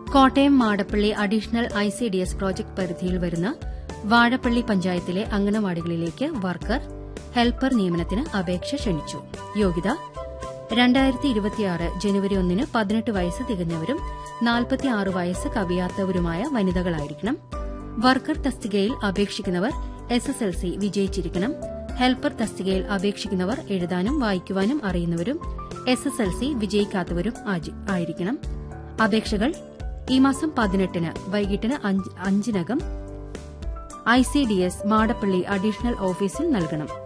Kottayam Madappally additional I C D S project പരിധിയിൽ വരുന്ന വാഴപ്പള്ളി പഞ്ചായത്തിലെ അംഗനവാടികളിലേക്ക് വർക്കർ ഹെൽപ്പർ നിയമനത്തിന് അപേക്ഷ ക്ഷണിച്ചു യോഗ്യത രണ്ടായിരത്തി ഇരുപത്തിയാറ് ജനുവരി ഒന്നിന് പതിനെട്ട് വയസ്സ് തികഞ്ഞവരും നാൽപ്പത്തിയാറ് വയസ്സ് കവിയാത്തവരുമായ വനിതകളായിരിക്കണം വർക്കർ തസ്തികയിൽ അപേക്ഷിക്കുന്നവർ എസ് എസ് എൽ സി വിജയിച്ചിരിക്കണം ഹെൽപ്പർ തസ്തികയിൽ അപേക്ഷിക്കുന്നവർ എഴുതാനും വായിക്കുവാനും അറിയുന്നവരും എസ് എസ് എൽ സി വിജയിക്കാത്തവരും ആജി- ആയിരിക്കണം അപേക്ഷകൾ ഈ മാസം പതിനെട്ടിന് വൈകിട്ടിന് അഞ്ച്- അഞ്ചിനകം I C D S Madappally additional ഓഫീസിൽ നൽകണം